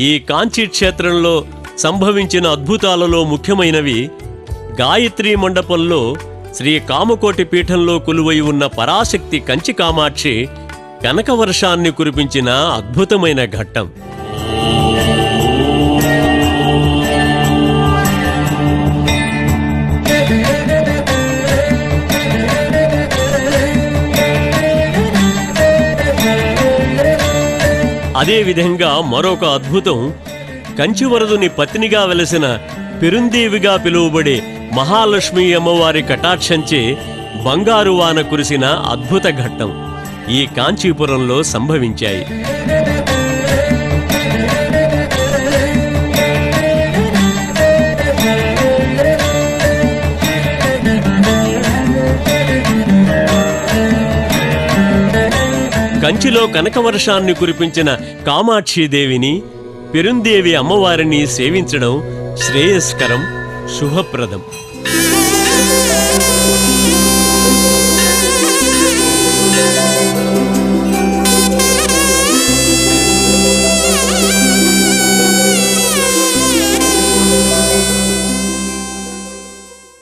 ఈ కాంచీ క్షేత్రంలో సంభవించిన అద్భుతాలలో ముఖ్యమైనవి గాయత్రి మండపంలో శ్రీ కామకోటి పీఠంలో కొలువై ఉన్న పరాశక్తి కంచి కామాక్షి కనకవర్షాన్ని కురిపించిన అద్భుతమైన ఘట్టం అదేవిధంగా మరొక అద్భుతం కంచివరదుని పత్నిగా వెలసిన పెరుందేవిగా పిలువబడే మహాలక్ష్మి అమ్మవారి కటాక్షంచే బంగారు వాన కురిసిన అద్భుత ఘట్టం ఈ కాంచీపురంలో సంభవించాయి కంచిలో కనకవర్షాన్ని కురిపించిన కామాక్షిదేవిని పెరుందేవి అమ్మవారిని సేవించడం శ్రేయస్కరం శుభప్రదం